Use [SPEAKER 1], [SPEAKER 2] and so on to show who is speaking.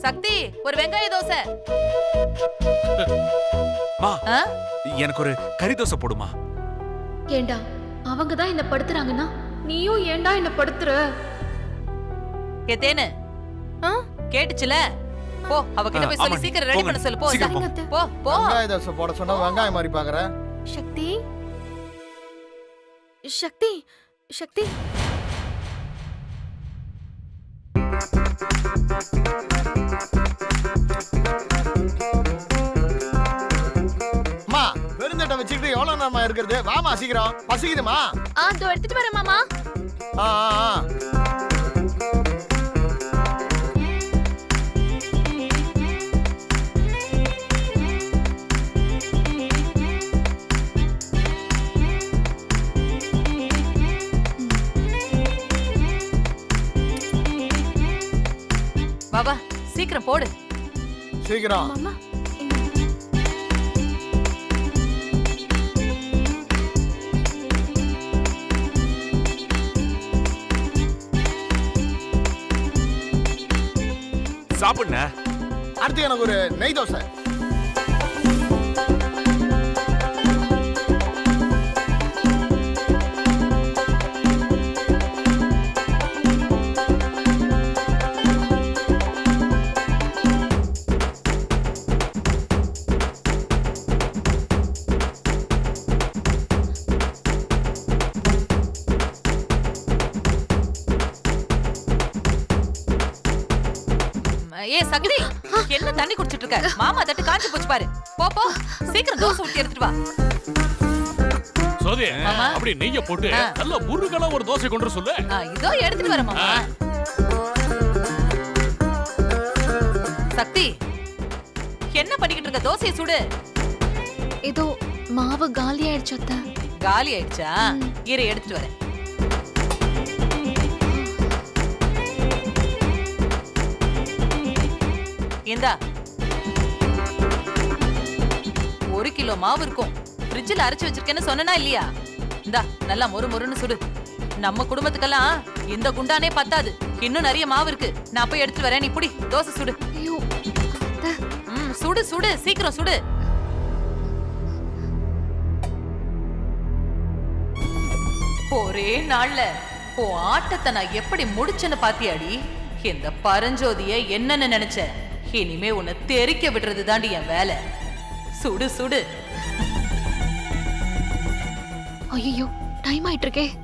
[SPEAKER 1] சக்தி ஒரு வெங்காய தோசை
[SPEAKER 2] மா
[SPEAKER 1] ஆ?
[SPEAKER 2] எனக்கு ஒரு கறி தோசை போடுமா
[SPEAKER 3] ஏண்டா அவங்க தான் என்ன படுத்துறாங்கன்னா நீயும் ஏண்டா என்ன படுத்துற
[SPEAKER 1] ஏ தேனு
[SPEAKER 3] ஆ?
[SPEAKER 1] கேட்டுச்சுல போ அவகிட்ட போய்
[SPEAKER 2] ஆ,
[SPEAKER 1] சொல்லி
[SPEAKER 2] ஆமாடி.
[SPEAKER 1] சீக்கிரம் ரெடி
[SPEAKER 2] போங்க.
[SPEAKER 1] பண்ண சொல்லு போ
[SPEAKER 2] சீக்கிரம்
[SPEAKER 1] இந்தா.
[SPEAKER 3] போங்க.
[SPEAKER 1] போ போ
[SPEAKER 4] வெங்காய தோசை போட சொன்னா வெங்காயம் மாதிரி பாக்குற
[SPEAKER 3] சக்தி சக்தி சக்தி
[SPEAKER 4] அம்மா பெருந்தட்டை வச்சுக்கிட்டு எவ்வளவு நேரமா இருக்கிறது வாமா சீக்கிரம் பசிக்குதுமா
[SPEAKER 3] ஆ இதோ எடுத்துட்டு வரேன் மாமா
[SPEAKER 4] ஆ ஆ, ஆ.
[SPEAKER 1] வா வா சீக்கிரம் போடு
[SPEAKER 4] சீக்கிரம்
[SPEAKER 3] மாமா
[SPEAKER 2] சாப்பிடுன
[SPEAKER 4] அடுத்து எனக்கு ஒரு நெய் தோசை
[SPEAKER 1] ஏ சக்தி என்ன தண்ணி குடிச்சிட்டு இருக்க மாமா தட்டு காஞ்சி போச்சு பாரு போ போ சீக்கிரம் தோசை ஊத்தி எடுத்துட்டு வா
[SPEAKER 5] சோதி
[SPEAKER 1] ஆமா.
[SPEAKER 5] அப்படி நெய்ய போட்டு
[SPEAKER 1] ஆ.
[SPEAKER 5] நல்ல முருகலா ஒரு தோசை கொண்டு வர சொல்லு
[SPEAKER 1] ஆ, இதோ எடுத்துட்டு வரேன் மாமா சக்தி என்ன பண்ணிக்கிட்டு இருக்க தோசையை சுடு
[SPEAKER 3] ஏதோ மாவு காலி ஆயிடுச்சு அத்தை
[SPEAKER 1] காலி ஆயிடுச்சா இரு எடுத்துட்டு வரேன் இந்தா ஒரு கிலோ மாவு இருக்கும் ஃப்ரிட்ஜில் அரைச்சு வச்சிருக்கேன்னு சொன்னனா இல்லையா இந்தா நல்லா மொறு மொறுன்னு சுடு நம்ம குடும்பத்துக்கெல்லாம் இந்த குண்டானே பத்தாது இன்னும் நிறைய மாவு இருக்கு நான் போய் எடுத்துட்டு வரேன் நீ புடி தோசை சுடு
[SPEAKER 3] ஐயோ அத்தை
[SPEAKER 1] ம் சுடு சுடு சீக்கிரம் சுடு ஒரே நாள்ல உன் ஆட்டத்தை நான் எப்படி முடிச்சேன்னு பாத்தியாடி இந்த பரஞ்சோதிய என்னன்னு நினைச்ச இனிமே உன்னை தெறிக்க விடுறது தாண்டி என் வேலை சுடு சுடு
[SPEAKER 3] ஐயோ டைம் ஆயிட்டு இருக்கே